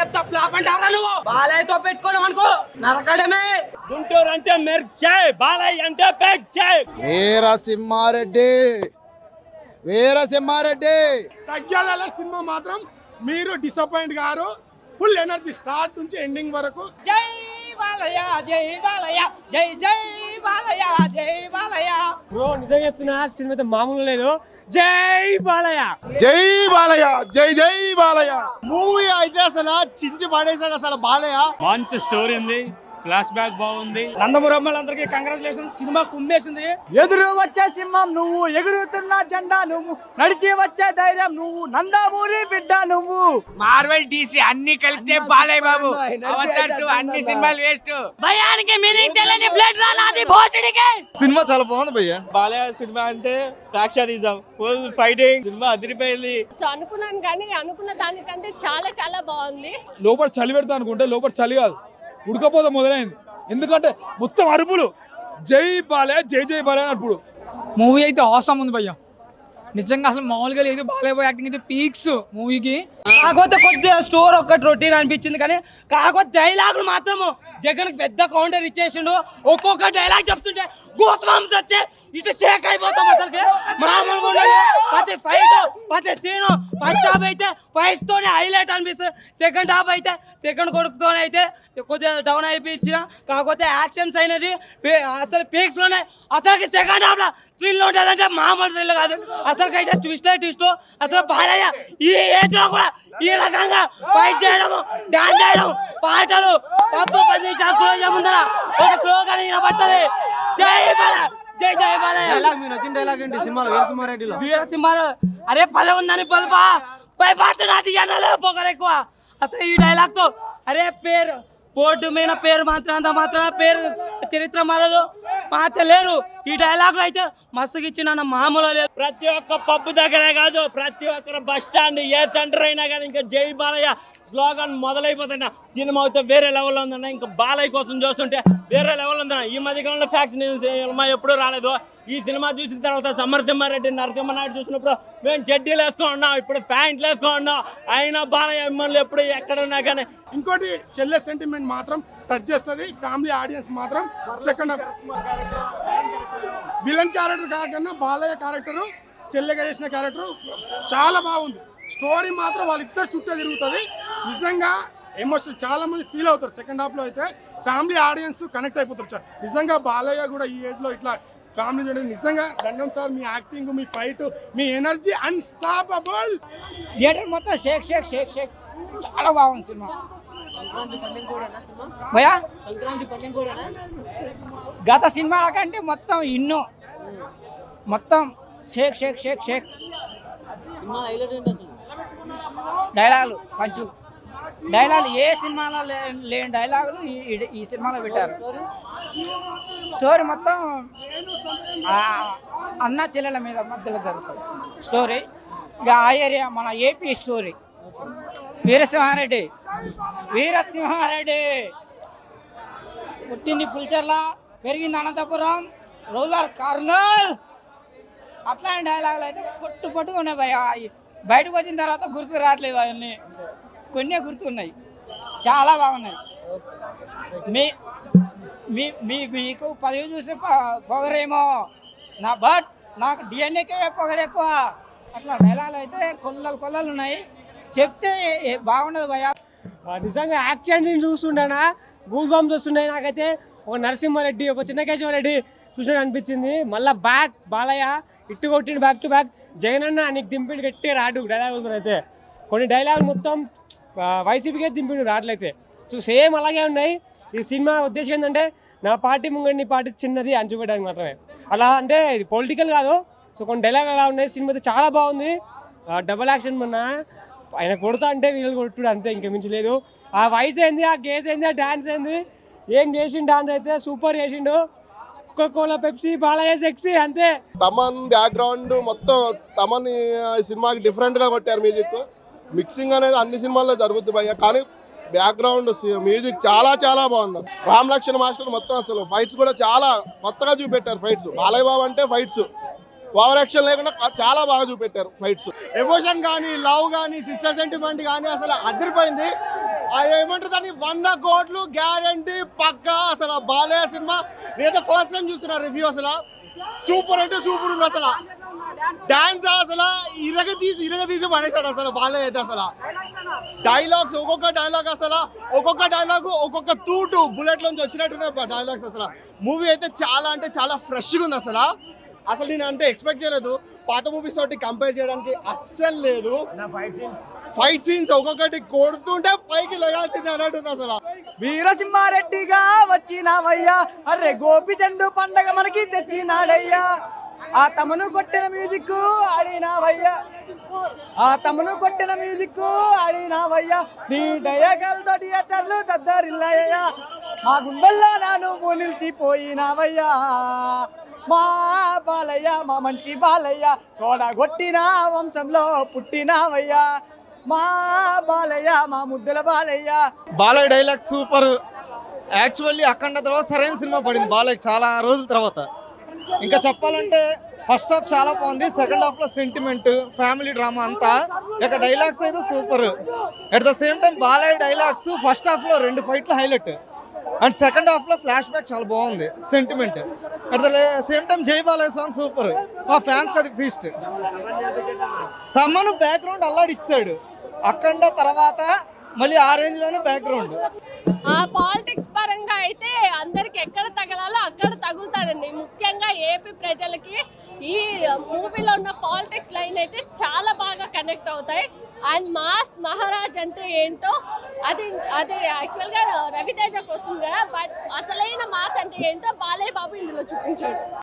flop అంటారా నువ్వు బాలయ్యతో పెట్టుకోవడం అనుకో నరకడమే గుంటూరు అంటే మెర్చాయ్ బాలయ్య అంటే పెచ్చాయ్ వీరసింహారెడ్డి వీరసింహారెడ్డి తగ్గదల సినిమా మాత్రం మీరు డిసప్పాయింట్ గారు ఫుల్ ఎనర్జీ స్టార్ట్ నుంచి ఎండింగ్ వరకు జై బాలయ్య జై బాలయ్య జై జై బాలయ్య జై బాలయ్య బ్రో నిజంగా చెప్తున్నా సినిమా అయితే మామూలు లేదు జై బాలయ్య జై బాలయ్య జై జై బాలయ్య మూవీ అయితే అసలు చించి పడేసాడు అసలు బాలయ్య మంచి స్టోరీ ఉంది ఫ్లాష్ బ్యాక్ బాగుంది నందమూరమ్మలందరికీ కంగ్రాచులేషన్ సినిమా కుమ్మేసింది ఎదురు వచ్చే సింహం నువ్వు ఎగురుతున్న జెండా నువ్వు నడిచి వచ్చే ధైర్యం నువ్వు నందామూరి బిడ్డ నువ్వు మార్వెల్ డీసీ అన్ని కలిపితే బాలయ్య బాబు అవతార్ టూ అన్ని సినిమాలు వేస్ట్ భయానికి మీనింగ్ తెలియని బ్లడ్ రానాది భోసడికి సినిమా చాలా బాగుంది భయ్య బాలయ్య సినిమా అంటే సాక్షాతీజం ఫుల్ ఫైటింగ్ సినిమా అదిరిపోయింది సో అనుకున్నాను కానీ అనుకున్న దానికంటే చాలా చాలా బాగుంది లోపల చలి పెడతా అనుకుంటే లోపల చలి కాదు ఉడకపోత మొదలైంది ఎందుకంటే మొత్తం అరుపులు జై బాలే జై జై బాలే అని అప్పుడు మూవీ అయితే అవసరం ఉంది భయ్య నిజంగా అసలు మామూలుగా లేదు బాలయ్య యాక్టింగ్ అయితే పీక్స్ మూవీకి కాకపోతే కొద్దిగా స్టోర్ ఒక్కటి రొటీన్ అనిపించింది కానీ కాకపోతే డైలాగులు మాత్రము జగన్ పెద్ద కౌంటర్ ఇచ్చేసిండు ఒక్కొక్క డైలాగ్ చెప్తుంటే గోస్వామ్స్ వచ్చే ఇటు షేక్ అయిపోతాం అసలు మామూలుగా ఉండదు ప్రతి ఫైట్ ప్రతి సీన్ ఫస్ట్ హాఫ్ అయితే ఫస్ట్ తోనే హైలైట్ అనిపిస్తుంది సెకండ్ హాఫ్ అయితే సెకండ్ కొడుకుతోనే అయితే కొద్దిగా డౌన్ అయిపోయించిన కాకపోతే యాక్షన్స్ అయినది పే- అసలు పీక్స్ లోనే అసలు సెకండ్ హాఫ్ లో థ్రిల్ ఉంటుందంటే మామూలు థ్రిల్ కాదు అసలు అయితే ట్విస్ట్ ట్విస్ట్ అసలు బాలయ్య ఈ ఏజ్ లో కూడా ఈ రకంగా ఫైట్ చేయడము డాన్స్ చేయడం పాటలు పప్పు పది నిమిషాలు క్లోజ్ ముందర ఒక స్లోగన్ వినబడుతుంది జై బాల జై జై బాలయ్య వీరసింహారెడ్డి అరే పద ఉందని పలుపా భయపడుతున్నాడు జనాలు పొగరు ఎక్కువ అసలు ఈ డైలాగ్ తో అరే పేరు బోర్డు మీద పేరు మాత్రం అంత మాత్రం పేరు చరిత్ర మారదు మార్చలేరు ఈ డైలాగ్ లో అయితే మస్తుగా ఇచ్చిన మామూలు లేదు ప్రతి ఒక్క పబ్బు దగ్గరే కాదు ప్రతి ఒక్కరు బస్ స్టాండ్ ఏ సెంటర్ అయినా కానీ ఇంకా జై బాలయ్య స్లోగన్ మొదలైపోతున్నా సినిమా అయితే వేరే లెవెల్లో ఉందన్న ఇంకా బాలయ్య కోసం చూస్తుంటే వేరే లెవెల్ ఉందన్న ఈ మధ్య కాలంలో ఫ్యాక్స్ సినిమా ఎప్పుడూ రాలేదు ఈ సినిమా చూసిన తర్వాత సమర్థిమ్మారెడ్డి నరసింహనాయుడు చూసినప్పుడు మేము చెడ్డీలు వేసుకొని ఉన్నాం ఇప్పుడు ప్యాంట్లు వేసుకొని ఉన్నాం అయినా బాలయ్య అభిమానులు ఎప్పుడు ఎక్కడ ఉన్నా కానీ ఇంకోటి చెల్లె సెంటిమెంట్ మాత్రం టచ్ చేస్తుంది ఫ్యామిలీ ఆడియన్స్ మాత్రం సెకండ్ విలన్ క్యారెక్టర్ కాకుండా బాలయ్య క్యారెక్టర్ చెల్లెగా చేసిన క్యారెక్టర్ చాలా బాగుంది స్టోరీ మాత్రం వాళ్ళిద్దరు చుట్టూ తిరుగుతుంది నిజంగా ఎమోషన్ చాలా మంది ఫీల్ అవుతారు సెకండ్ హాఫ్ లో అయితే ఫ్యామిలీ ఆడియన్స్ కనెక్ట్ అయిపోతారు చా- నిజంగా బాలయ్య కూడా ఈ ఏజ్ లో ఇట్లా ఫ్యామిలీ చూడండి నిజంగా దండం సార్ మీ యాక్టింగ్ మీ ఫైట్ మీ ఎనర్జీ అన్స్టాపబుల్ థియేటర్ మొత్తం షేక్ షేక్ షేక్ షేక్ చాలా బాగుంది సినిమా భయా గత సినిమాల కంటే మొత్తం ఇన్నో మొత్తం షేక్ షేక్ షేక్ షేక్ డైలాగులు పంచులు డైలాగులు ఏ సినిమాలో లే- లేని డైలాగులు ఈ- ఈ- ఈ సినిమాలో పెట్టారు స్టోరీ మొత్తం ఆ అన్న చెల్లెల మీద మధ్యలో జరుగుతుంది స్టోరీ ఇక ఆ ఏరియా మన ఏపీ స్టోరీ వీరసింహారెడ్డి వీరసింహారెడ్డి పుట్టింది పులిచెర్ల పెరిగింది అనంతపురం రూరల్ కర్నూల్ అట్లాంటి డైలాగులు అయితే పొట్టు పొట్టుగా ఉన్నాయి భయ బయటకు వచ్చిన తర్వాత గుర్తు రావట్లేదు అవన్నీ కొన్ని గుర్తున్నాయి చాలా బాగున్నాయి మీ మీ మీ మీకు పదవి చూసి ప- పొగరేమో నా బట్ నాకు డిఎన్ఏకే పొగరు ఎక్కువ అట్లా డైలాగులు అయితే కొల్లలు కొల్లలు ఉన్నాయి చెప్తే ఏ- బాగుండదు భయ నిజంగా యాక్షన్ సీన్ చూస్తుంటానా గూస్ బాంబ్స్ వస్తున్నాయి నాకైతే ఒక నరసింహారెడ్డి ఒక చిన్న కేశవరెడ్డి చూసినట్టు అనిపించింది మళ్ళా బ్యాక్ బాలయ్య ఇట్టు కొట్టిండు బ్యాక్ టు బ్యాక్ జగన్ అన్న నీకు దింపిండు గట్టి రాడు డైలాగులు అయితే కొన్ని డైలాగులు మొత్తం ఆ, వైసీపీకే దింపిండు రాట్లయితే సో సేమ్ అలాగే ఉన్నాయి ఈ సినిమా ఉద్దేశం ఏంటంటే నా పార్టీ ముంగడి నీ పార్టీ చిన్నది అని చూపెట్టడానికి మాత్రమే అలా అంటే ఇది పొలిటికల్ కాదు సో కొన్ని డైలాగ్ అలా ఉన్నాయి సినిమా అయితే చాలా బాగుంది డబల్ యాక్షన్ మొన్న ఆయన కొడతా అంటే వీళ్ళు కొట్టుడు అంతే ఇంకా మించలేదు ఆ వాయిస్ ఏంది ఆ గేస్ ఏంది ఆ డాన్స్ ఏంది ఏం చేసిండు డాన్స్ అయితే సూపర్ చేసిండు కోలా పెప్సీ బాలయ్య సెక్సీ అంతే తమన్ బ్యాక్గ్రౌండ్ మొత్తం తమన్ ఈ సినిమాకి డిఫరెంట్ గా కొట్టారు మ్యూజిక్ మిక్సింగ్ అనేది అన్ని సినిమాల్లో జరుగుతుంది భయ్య కానీ బ్యాక్గ్రౌండ్ మ్యూజిక్ చాలా చాలా బాగుంది రామ్ లక్ష్మణ్ మాస్టర్ మొత్తం అసలు ఫైట్స్ కూడా చాలా కొత్తగా చూపెట్టారు ఫైట్స్ బాలయ్య బాబు అంటే ఫైట్స్ ఓవర్ యాక్షన్ లేకుండా చాలా బాగా చూపెట్టారు ఫైట్స్ ఎమోషన్ కానీ లవ్ కానీ సిస్టర్ సెంటిమెంట్ కానీ అసలు అదిరిపోయింది అది ఏమంటారు దాన్ని వంద కోట్లు గ్యారంటీ పక్కా అసలు బాలయ్య సినిమా నేనైతే ఫస్ట్ టైం చూస్తున్నా రివ్యూ అసలు సూపర్ అంటే సూపర్ ఉంది అసలు డాన్స్ అసలు ఇరగ తీసి ఇరగ తీసి పడేశాడు అసలు బాలయ్య అయితే అసలు డైలాగ్స్ ఒక్కొక్క డైలాగ్ అసలు ఒక్కొక్క డైలాగ్ ఒక్కొక్క తూటు బుల్లెట్ నుంచి వచ్చినట్టున్నాయి డైలాగ్స్ అసలు మూవీ అయితే చాలా అంటే చాలా ఫ్రెష్గా ఉంది అసలు అసలు నేను అంటే ఎక్స్పెక్ట్ చేయలేదు పాత మూవీస్ తోటి కంపేర్ చేయడానికి అస్సలు లేదు ఫైట్ సీన్స్ ఒక్కొక్కటి కొడుతుంటే పైకి లగాల్సింది అన్నట్టుంది అసలు వీరసింహారెడ్డిగా వచ్చినావయ్యా అరే గోపిచందు పండగ మనకి తెచ్చినాడయ్యా ఆ తమను కొట్టిన మ్యూజిక్ ఆడినావయ్యా ఆ తమను కొట్టిన మ్యూజిక్ ఆడినావయ్యా నీ డయగల్తో థియేటర్లు దద్దరిల్లాయ్యా మా గుండెల్లో నాను నిలిచిపోయినావయ్యా మా బాలయ్య మా మంచి బాలయ్య కొట్టిన వంశంలో పుట్టినావయ్యా మా బాలయ్య మా ముద్దుల Balayya Balayya dialogue super actually Akhanda తర్వాత సరైన సినిమా పడింది బాలయ్య చాలా రోజుల తర్వాత ఇంకా చెప్పాలంటే ఫస్ట్ హాఫ్ చాలా బాగుంది సెకండ్ హాఫ్ లో సెంటిమెంట్ ఫ్యామిలీ డ్రామా అంతా ఇక డైలాగ్స్ అయితే super at the same time Balayya dialogues first half లో రెండు ఫైట్లు హైలైట్ అండ్ సెకండ్ హాఫ్ లో ఫ్లాష్ బ్యాక్ చాలా బాగుంది sentiment at the same time Jai Balayya song super మా ఫ్యాన్స్ అది ఫీస్ట్ తమ్మను బ్యాక్గ్రౌండ్ అల్లాడిచ్చాడు అఖండ తర్వాత మళ్ళీ ఆ రేంజ్ లోనే బ్యాక్గ్రౌండ్ ఆ పాలిటిక్స్ పరంగా అయితే అందరికి ఎక్కడ తగలాలో అక్కడ తగులుతారండి ముఖ్యంగా ఏపీ ప్రజలకి ఈ మూవీలో ఉన్న పాలిటిక్స్ లైన్ అయితే చాలా బాగా కనెక్ట్ అవుతాయి అండ్ మాస్ మహారాజ్ అంటే ఏంటో అది అది యాక్చువల్గా రవితేజకు వస్తుంది కదా బట్ అసలైన మాస్ అంటే ఏంటో బాలయ్య బాబు ఇందులో చూపించాడు